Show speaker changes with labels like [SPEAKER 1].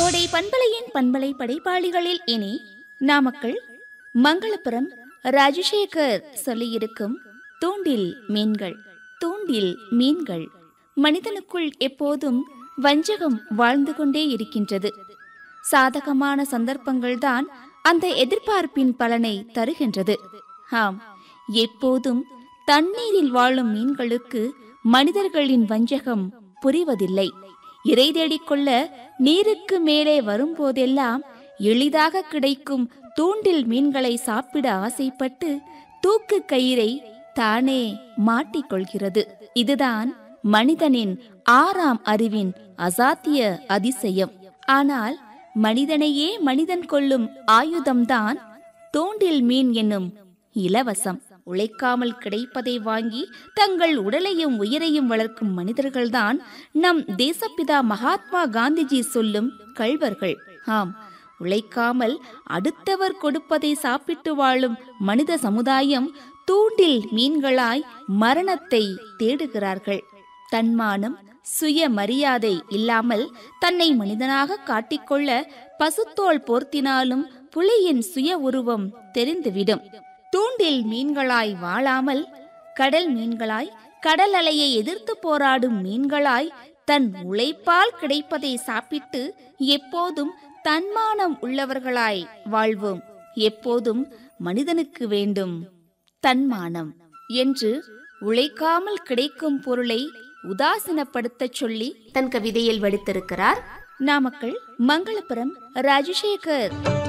[SPEAKER 1] கோடை பண்பலையின் பண்பலை படைப்பாளிகளில் இனி நாமக்கல் மங்களபுரம் ராஜசேகர் சொல்லியிருக்கும் தூண்டில் மீன்கள் தூண்டில் மீன்கள் மனிதனுக்குள் எப்போதும் வஞ்சகம் வாழ்ந்து கொண்டே இருக்கின்றது சாதகமான சந்தர்ப்பங்கள்தான் அந்த எதிர்பார்ப்பின் பலனை தருகின்றது ஆம் எப்போதும் தண்ணீரில் வாழும் மீன்களுக்கு மனிதர்களின் வஞ்சகம் புரிவதில்லை இறை தேடிக்கொள்ள நீருக்கு மேலே வரும்போதெல்லாம் எளிதாக கிடைக்கும் தூண்டில் மீன்களை சாப்பிட ஆசைப்பட்டு தூக்கு கயிறை தானே மாட்டிக்கொள்கிறது இதுதான் மனிதனின் ஆறாம் அறிவின் அசாத்திய அதிசயம் ஆனால் மனிதனையே மனிதன் கொள்ளும் ஆயுதம்தான் தூண்டில் மீன் என்னும் இலவசம் உழைக்காமல் கிடைப்பதை வாங்கி தங்கள் உடலையும் உயிரையும் வளர்க்கும் மனிதர்கள்தான் நம் தேசப்பிதா மகாத்மா காந்திஜி சொல்லும் கள்வர்கள் ஆம் உழைக்காமல் அடுத்தவர் கொடுப்பதை சாப்பிட்டு வாழும் மனித சமுதாயம் தூண்டில் மீன்களாய் மரணத்தை தேடுகிறார்கள் தன்மானம் சுய மரியாதை இல்லாமல் தன்னை மனிதனாக காட்டிக்கொள்ள பசுத்தோல் போர்த்தினாலும் புலியின் சுய உருவம் தெரிந்துவிடும் தூண்டில் மீன்களாய் வாழாமல் கடல் மீன்களாய் கடல் அலையை எதிர்த்து போராடும் மீன்களாய் தன் உழைப்பால் கிடைப்பதை சாப்பிட்டு எப்போதும் தன்மானம் உள்ளவர்களாய் வாழ்வோம் எப்போதும் மனிதனுக்கு வேண்டும் தன்மானம் என்று உழைக்காமல் கிடைக்கும் பொருளை உதாசீனப்படுத்தச் சொல்லி தன் கவிதையில் வடித்திருக்கிறார் நாமக்கல் மங்களபுரம் ராஜசேகர்